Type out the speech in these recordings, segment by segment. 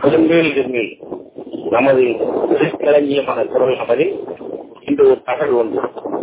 பெருமேல் இருமேல் நமது களஞ்சியமான குரல் நமது இந்த ஒரு தகவல் ஒன்று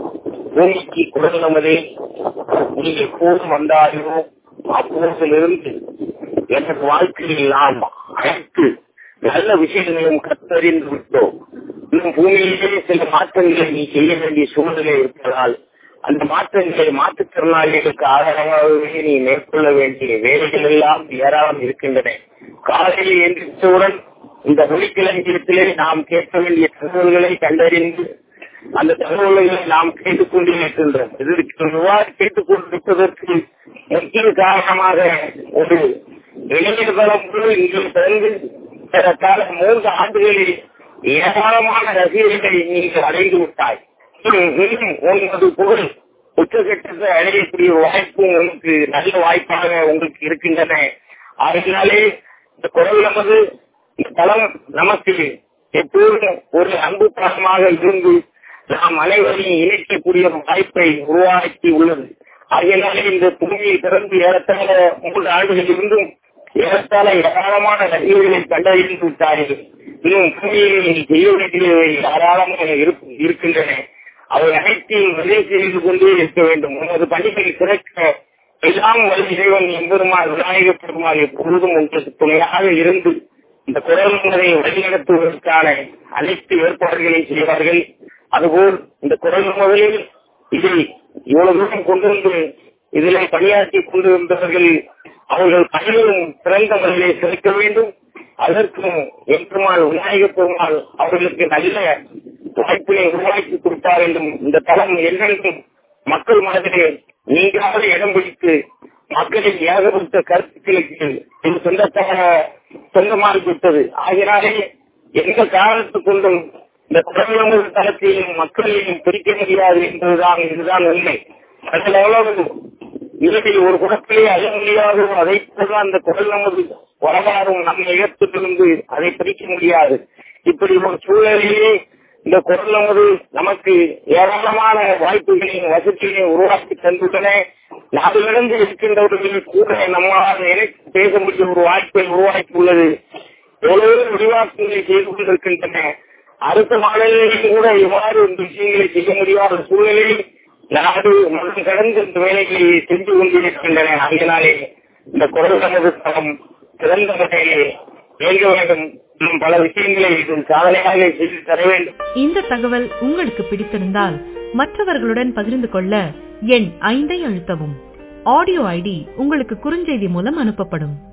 பூமிக்கு குரல் நமதே நீங்கள் எப்போதும் வந்தாயோ அப்போதிலிருந்து எனக்கு வாழ்க்கையில் நாம் அனைத்து நல்ல விஷயங்களையும் கத்தறிந்து விட்டோம் இன்னும் பூமியிலே சில மாற்றங்களை நீ செய்ய வேண்டிய சூழ்நிலை இருப்பதால் அந்த மாற்றங்களை மாற்றுத்திறனாளிகளுக்கு ஆதரவாகவே நீ மேற்கொள்ள வேண்டிய வேலைகள் எல்லாம் ஏராளம் இருக்கின்றன காலையில் எந்திரித்தவுடன் இந்த மொழிக்கிழங்கியத்திலே நாம் கேட்க வேண்டிய தகவல்களை கண்டறிந்து அந்த தகவல்களை நாம் கேட்டுக்கொண்டே இருக்கின்றோம் இதற்கு இவ்வாறு கேட்டுக்கொண்டிருப்பதற்கு முக்கிய காரணமாக ஒரு இளைஞர்களும் இங்கே பிறந்து ஏறத்தாழ மூன்று ஆண்டுகளில் ஏராளமான ரசிகர்களை நீங்கள் அடைந்து விட்டாய் இன்னும் உங்களது புகழ் உச்சகட்டத்தை அடையக்கூடிய வாய்ப்பு உங்களுக்கு நல்ல வாய்ப்பாக உங்களுக்கு இருக்கின்றன அதனாலே இந்த குரல் நமது இந்த தளம் நமக்கு எப்போதும் ஒரு அன்பு பாசமாக இருந்து நாம் அனைவரையும் இணைக்கக்கூடிய ஒரு வாய்ப்பை உருவாக்கி உள்ளது ஆகையினாலே இந்த பூமியை திறந்து ஏறத்தாழ மூன்று ஆண்டுகள் இருந்தும் ஏறத்தாழ ஏராளமான ரசிகர்களை கண்டறிந்து விட்டார்கள் இன்னும் பூமியில் செய்ய வேண்டியவை ஏராளமாக இருக்கின்றன அவை அனைத்தையும் விதை செய்து கொண்டே இருக்க வேண்டும் உமது பணிகள் சிறக்க எல்லாம் வழி இறைவன் எம்பெருமாள் விநாயகப் பெருமாள் எப்பொழுதும் உங்களுக்கு துணையாக இருந்து இந்த குரல் முறை வழிநடத்துவதற்கான அனைத்து ஏற்பாடுகளையும் செய்வார்கள் அதுபோல் இந்த குரல் முதலில் இதை இவ்வளவு தூரம் கொண்டு வந்து இதில் பணியாற்றி கொண்டிருந்தவர்கள் அவர்கள் பணிகளும் சிறந்த முறையிலே சிறக்க வேண்டும் அதற்கும் எம்பெருமாள் விநாயக பெருமாள் அவர்களுக்கு நல்ல வாய்ப்பினை உருவாக்கி கொடுத்தார் என்றும் இந்த தளம் என்றென்றும் மக்கள் மனதிலே நீங்காத இடம் பிடித்து மக்களின் ஏகப்பட்ட கருத்துக்களுக்கு இது சொந்தக்கான சொந்தமாகிவிட்டது ஆகினாலே எந்த காரணத்து கொண்டும் இந்த குரலமது தளத்தையும் மக்களையும் பிரிக்க முடியாது என்பதுதான் இதுதான் உண்மை அதில் எவ்வளவு இறுதியில் ஒரு குணத்திலே அழ முடியாது அதை போல அந்த குரல் நமது வரலாறும் நம் இடத்திலிருந்து அதை பிரிக்க முடியாது இப்படி ஒரு சூழலிலே இந்த குரல் நமது நமக்கு ஏராளமான வாய்ப்புகளையும் வசதிகளையும் உருவாக்கி தந்துள்ளன நாடுகளிலிருந்து இருக்கின்றவர்கள் கூட நம்மால் நினைத்து பேச முடிய ஒரு வாய்ப்பை உருவாக்கி உள்ளது எவ்வளவு விரிவாக்கங்களை செய்து கொண்டிருக்கின்றன அடுத்த மாநிலங்களில் கூட இவ்வாறு இந்த விஷயங்களை செய்ய முடியாத சூழ்நிலையில் நாடு மனம் கடந்து இந்த வேலைகளை செஞ்சு கொண்டிருக்கின்றன அதனாலே இந்த குரல் நமது தளம் சிறந்த முறையிலே இயங்க வேண்டும் இன்னும் பல விஷயங்களை இது சாதனையாக செய்து தர வேண்டும் இந்த தகவல் உங்களுக்கு பிடித்திருந்தால் மற்றவர்களுடன் பகிர்ந்து கொள்ள எண் ஐந்தை அழுத்தவும் ஆடியோ ஐடி உங்களுக்கு குறுஞ்செய்தி மூலம் அனுப்பப்படும்